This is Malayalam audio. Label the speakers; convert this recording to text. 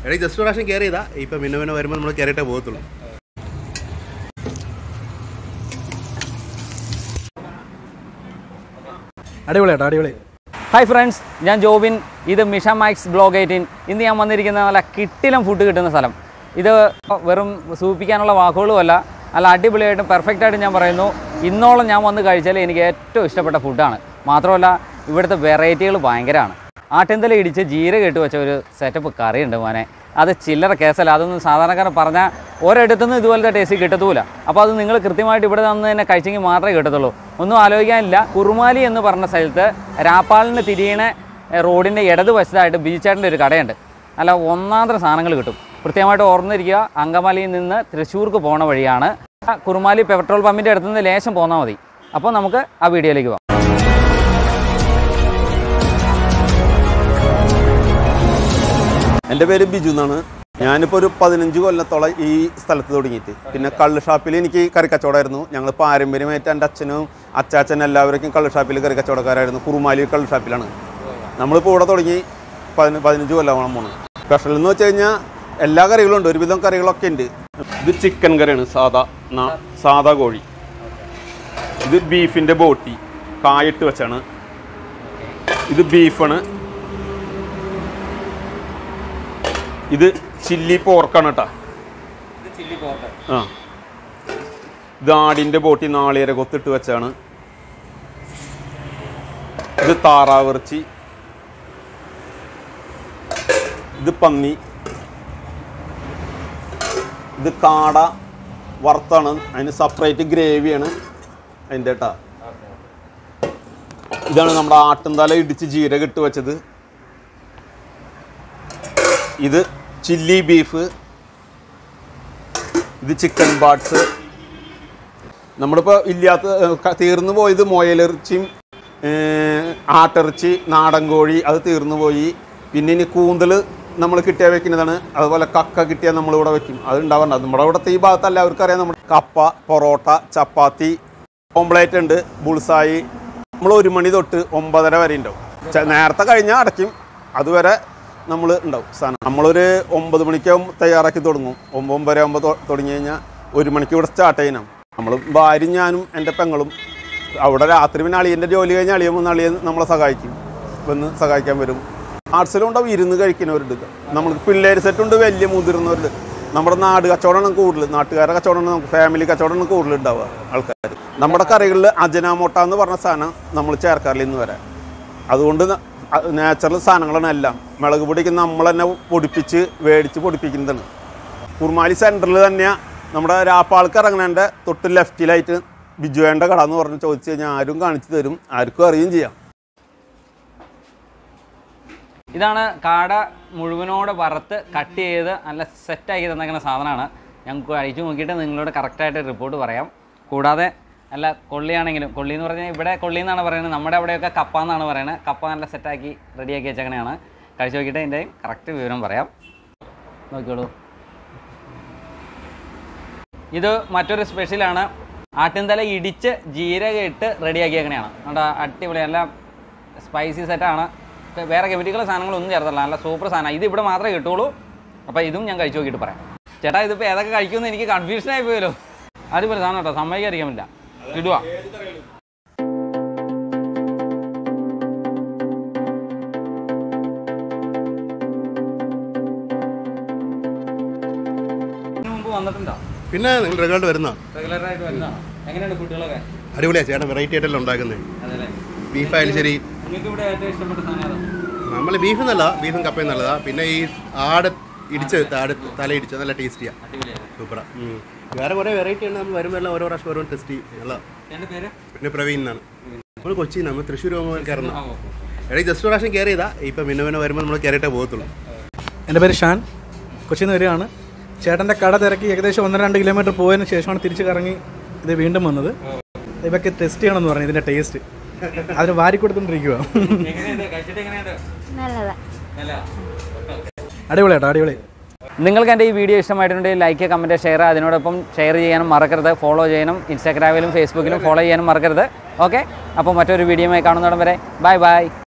Speaker 1: ഇടയ്ക്ക് ജസ്റ്റ് പ്രാവശ്യം കയറി ചെയ്താ ഇപ്പം പിന്നെ പിന്നെ വരുമ്പോൾ നമ്മൾ കയറിയിട്ടേ പോകത്തുള്ളൂ
Speaker 2: അടിപൊളി കേട്ടോ അടിപൊളി
Speaker 3: ഹായ് ഫ്രണ്ട്സ് ഞാൻ ജോബിൻ ഇത് മിഷ മൈക്സ് ബ്ലോഗ് എയ്റ്റീൻ ഇന്ന് ഞാൻ വന്നിരിക്കുന്ന നല്ല കിട്ടിലും ഫുഡ് കിട്ടുന്ന സ്ഥലം ഇത് വെറും സൂപ്പിക്കാനുള്ള വാക്കുകളുമല്ല നല്ല അടിപൊളിയായിട്ടും പെർഫെക്റ്റ് ആയിട്ട് ഞാൻ പറയുന്നു ഇന്നോളം ഞാൻ വന്ന് കഴിച്ചാൽ എനിക്ക് ഏറ്റവും ഇഷ്ടപ്പെട്ട ഫുഡാണ് മാത്രമല്ല ഇവിടുത്തെ വെറൈറ്റികൾ ഭയങ്കരമാണ് ആട്ടിന്തല ഇടിച്ച് ജീരകം ഇട്ട് വെച്ച ഒരു സെറ്റപ്പ് കറിയുണ്ട് മോനെ അത് ചില്ലറ കേസല്ല അതൊന്നും സാധാരണക്കാരൻ പറഞ്ഞാൽ ഒരിടത്തുനിന്ന് ഇതുപോലത്തെ ടേസ്റ്റ് കിട്ടത്തുമില്ല അപ്പോൾ അത് നിങ്ങൾ കൃത്യമായിട്ട് ഇവിടെ നിന്ന് തന്നെ കഴിച്ചെങ്കിൽ മാത്രമേ കിട്ടത്തുള്ളൂ ഒന്നും ആലോചിക്കാനില്ല കുറുമാലി എന്ന് പറഞ്ഞ സ്ഥലത്ത് രാപ്പാളിന് തിരിയണ റോഡിൻ്റെ ഇടതുവശത്തായിട്ട് ബീച്ചേട്ടൻ്റെ ഒരു കടയുണ്ട് നല്ല ഒന്നാന്തര സാധനങ്ങൾ കിട്ടും കൃത്യമായിട്ട് ഓർമ്മിരിക്കുക അങ്കമാലിയിൽ നിന്ന് തൃശ്ശൂർക്ക് പോണ വഴിയാണ് കുറുമാലി പെട്രോൾ പമ്പിൻ്റെ അടുത്ത് നിന്ന് ലേശം പോന്നാൽ മതി അപ്പോൾ നമുക്ക് ആ വീഡിയോയിലേക്ക് പോകാം
Speaker 1: എൻ്റെ പേര് ബിജു എന്നാണ് ഞാനിപ്പോൾ ഒരു പതിനഞ്ച് കൊല്ലത്തോളം ഈ സ്ഥലത്ത് തുടങ്ങിയിട്ട് പിന്നെ കള്ള് ഷാപ്പിൽ എനിക്ക് കറി കച്ചവടമായിരുന്നു ഞങ്ങൾ പാരമ്പര്യമായിട്ട് എൻ്റെ അച്ഛനും അച്ചാച്ചനും എല്ലാവർക്കും കള്ള് ഷാപ്പിൽ കറി കച്ചവടക്കാരായിരുന്നു കുറുമാലി കള്ള് ഷാപ്പിലാണ് നമ്മളിപ്പോൾ ഇവിടെ തുടങ്ങി പതിന പതിനഞ്ച് കൊല്ലമാണ് പോണ് സ്പെഷ്യൽ എന്ന് വെച്ച് കഴിഞ്ഞാൽ എല്ലാ കറികളും ഉണ്ട് ഒരുവിധം കറികളൊക്കെ ഉണ്ട് ഇത് ചിക്കൻ കറിയാണ് സാദാ നാ- സാദാ കോഴി ഇത് ബീഫിൻ്റെ ബോട്ടി കായിട്ട് വെച്ചാണ് ഇത് ബീഫാണ് ഇത് ചില്ലി പോർക്കാണ് കേട്ടോ ആ ഇത് ആടിൻ്റെ ബോട്ടി നാളികേര കൊത്തിട്ട് വെച്ചാണ് ഇത് താറാവിറച്ചി ഇത് പന്നി ഇത് കാട വറുത്താണ് അതിന് സെപ്പറേറ്റ് ഗ്രേവിയാണ് അതിൻ്റെ കേട്ടാ ഇതാണ് നമ്മുടെ ആട്ടുംതല ഇടിച്ച് ജീരകം ഇട്ട് വെച്ചത് ഇത് ചില്ലി ബീഫ് ഇത് ചിക്കൻ ബാട്സ് നമ്മളിപ്പോൾ ഇല്ലാത്ത ഏഹ്, ക- തീർന്നു പോയത് മുയലിറച്ചിയും ഏഹ്, ആട്ടിറച്ചി നാടൻ കോഴി അത് തീർന്നു പോയി പിന്നെ ഇനി കൂന്തൽ നമ്മൾ കിട്ടിയാൽ വെക്കുന്നതാണ് അതുപോലെ കക്ക കിട്ടിയാൽ നമ്മളിവിടെ വെക്കും അത് ഉണ്ടാവാറുണ്ട് അത് നമ്മുടെ ഇവിടുത്തെ ഈ ഭാഗത്ത് എല്ലാവർക്കും അറിയാം നമ്മുടെ കപ്പ പൊറോട്ട ചപ്പാത്തി ഓംപ്ലേറ്റ് ഉണ്ട് ബുൾസായി നമ്മൾ ഒരു മണി തൊട്ട് ഒമ്പതര വരെ ഉണ്ടാവും ച- നേരത്തെ കഴിഞ്ഞാൽ അടയ്ക്കും അതുവരെ നമ്മൾ ഉണ്ടാവും സാധനം നമ്മളൊരു ഒമ്പത് മണിക്കാവും തയ്യാറാക്കി തുടങ്ങും ഒമ്പത് ഒമ്പര ആകുമ്പോൾ തുടങ്ങി കഴിഞ്ഞാൽ ഒരു മണിക്ക് ഇവിടെ സ്റ്റാർട്ട് ചെയ്യണം നമ്മൾ ഭാര്യയും ഞാനും എൻ്റെ പെങ്ങളും അവിടെ രാത്രി പിന്നെ അളിയൻ്റെ ജോലി കഴിഞ്ഞ് അളിയൻ വന്ന് അളിയൻ നമ്മളെ സഹായിക്കും വന്ന് സഹായിക്കാൻ വരും ആർട്സിലും ഉണ്ടാവും ഇരുന്ന് കഴിക്കുന്നവരുണ്ട് നമ്മൾക്ക് പിള്ളേർ സെറ്റുണ്ട് വലിയ മുതിർന്നവരുണ്ട് നമ്മുടെ നാട് കച്ചവടമാണ് കൂടുതൽ നാട്ടുകാരുടെ കച്ചവടമാണ് നമുക്ക് ഫാമിലി കച്ചവടമാണ് കൂടുതൽ ഉണ്ടാവുക ആൾക്കാർ നമ്മുടെ കറികളിൽ അജനാമോട്ട എന്ന് പറഞ്ഞ സാധനം നമ്മൾ ചേർക്കാറില്ല ഇന്ന് വരെ അതുകൊണ്ട് നാച്ചുറൽ സാധനങ്ങളാണ് എല്ലാം മുളക് പൊടിക്ക് നമ്മൾ തന്നെ പൊടിപ്പിച്ച് മേടിച്ച് പൊടിപ്പിക്കുന്നതാണ് കുർമാലി സെൻറ്ററിൽ തന്നെയാണ് നമ്മുടെ രാപ്പാൾക്ക് ഇറങ്ങണേൻ്റെ തൊട്ട് ലെഫ്റ്റിലായിട്ട് ബിജുവേൻ്റെ കട എന്ന് പറഞ്ഞ് ചോദിച്ചു കഴിഞ്ഞാൽ ആരും കാണിച്ചു തരും ആർക്കും അറിയുകയും ചെയ്യാം
Speaker 3: ഇതാണ് കാട മുഴുവനോടെ വറുത്ത് കട്ട് ചെയ്ത് നല്ല സെറ്റാക്കി തന്നേക്കുന്ന സാധനമാണ് ഞങ്ങൾക്ക് അഴിച്ചു നോക്കിയിട്ട് നിങ്ങളോട് കറക്റ്റായിട്ട് റിപ്പോർട്ട് പറയാം കൂടാതെ നല്ല കൊള്ളിയാണെങ്കിലും കൊള്ളി എന്ന് പറഞ്ഞാൽ ഇവിടെ കൊള്ളി എന്നാണ് പറയുന്നത് നമ്മുടെ അവിടെയൊക്കെ കപ്പ എന്നാണ് പറയുന്നത് കപ്പ നല്ല സെറ്റാക്കി റെഡിയാക്കി വെച്ചേക്കണെയാണ് കഴിച്ചു നോക്കിയിട്ട് അതിൻ്റെ കറക്റ്റ് വിവരം പറയാം നോക്കിയോളൂ ഇത് മറ്റൊരു സ്പെഷ്യലാണ് ആട്ടിൻതല ഇടിച്ച് ജീരകം ഇട്ട് റെഡിയാക്കിയേക്കണെയാണ് നമ്മുടെ അടിപൊളി നല്ല സ്പൈസി സെറ്റാണ് ഇപ്പം വേറെ കെമിക്കൽ സാധനങ്ങളൊന്നും ചേർത്തല്ല നല്ല സൂപ്പർ സാധനം ഇത് ഇവിടെ മാത്രമേ കിട്ടുള്ളൂ അപ്പോൾ ഇതും ഞാൻ കഴിച്ചു നോക്കിയിട്ട് പറയാം ചേട്ടാ ഇതിപ്പോൾ ഏതൊക്കെ കഴിക്കുമെന്ന് എനിക്ക് കൺഫ്യൂഷൻ ആയി പോയല്ലോ അടിപൊളി സാധനം കേട്ടോ സമ്മതിക്കാതിരിക്കാൻ പറ്റില്ല ഇടുക മുമ്പ് വന്നിട്ടുണ്ടോ
Speaker 1: പിന്നെ നിങ്ങൾ റെഗുലർ വരുന്ന
Speaker 3: റെഗുലറായിട്ട് വരുന്നതാണോ എങ്ങനെയാണ് ഫുഡുകളൊക്കെ
Speaker 1: അടിപൊളിയാണ് ചേട്ടൻ വെറൈറ്റി ആയിട്ടല്ല ഉണ്ടാക്കുന്നത്
Speaker 3: അതല്ലേ
Speaker 1: ബീഫായാലും ശരി
Speaker 3: നിങ്ങൾക്ക് ഇവിടെ ഏറ്റവും ഇഷ്ടപ്പെട്ട സാധനം ഏതാ?
Speaker 1: നമ്മൾ ബീഫ് നല്ലതാ ബീഫും കപ്പയും നല്ലതാ പിന്നെ ഈ ആട് ഇടിച്ച് ആട് തല ഇടിച്ച് നല്ല ടേസ്റ്റിയാണ്
Speaker 3: അടിപൊളിയാണ്
Speaker 1: സൂപ്പറാ വേറെ കുറേ വെറൈറ്റി ഉണ്ട് നമ്മൾ വരുമ്പോൾ എല്ലാം ഓരോ പ്രാവശ്യം ഓരോ ടെസ്റ്റ് ചെയ്യും നല്ല
Speaker 3: എൻ്റെ പേര്
Speaker 1: പിന്നെ പ്രവീൺ എന്നാണ് നമ്മൾ കൊച്ചി നമ്മൾ തൃശ്ശൂർ പോകുമ്പോൾ കയറുന്ന
Speaker 3: ആ, ഓ, ഓ.
Speaker 1: ഇടയ്ക്ക് ജസ്റ്റ് പ്രാവശ്യം കയറി ചെയ്താ ഇപ്പം പിന്നെ പിന്നെ വരുമ്പോൾ നമ്മൾ കയറിയിട്ടേ പോകത്തുള്ളൂ
Speaker 2: എൻ്റെ പേര് ഷാൻ കൊച്ചിയിൽ നിന്ന് വരികയാണ് ചേട്ടൻ്റെ കട തിരക്കി ഏകദേശം ഒന്നര രണ്ട് കിലോമീറ്റർ പോയതിന് ശേഷമാണ് തിരിച്ച് കറങ്ങി ഇത് വീണ്ടും വന്നത് ഇവയ്ക്ക് ടെസ്റ്റ് ചെയ്യണമെന്ന് പറഞ്ഞു ഇതിൻ്റെ ടേസ്റ്റ് അതിന് വാരി കൊടുത്തോണ്ടിരിക്കുക
Speaker 3: എങ്ങനെയുണ്ട് കഴിച്ചിട്ട് എങ്ങനെയുണ്ട്
Speaker 4: നല്ലതാ
Speaker 3: നല്ല
Speaker 2: അടിപൊളി കേട്ടോ അടിപൊളി
Speaker 3: നിങ്ങൾക്ക് എൻ്റെ ഈ വീഡിയോ ഇഷ്ടമായിട്ടുണ്ടെങ്കിൽ ലൈക്ക് കമൻറ്റ് ഷെയർ അതിനോടൊപ്പം ഷെയർ ചെയ്യാനും മറക്കരുത് ഫോളോ ചെയ്യാനും ഇൻസ്റ്റാഗ്രാമിലും ഫേസ്ബുക്കിലും ഫോളോ ചെയ്യാനും മറക്കരുത് ഓക്കെ അപ്പോൾ മറ്റൊരു വീഡിയോയുമായി കാണുന്നിടം വരെ ബൈ ബൈ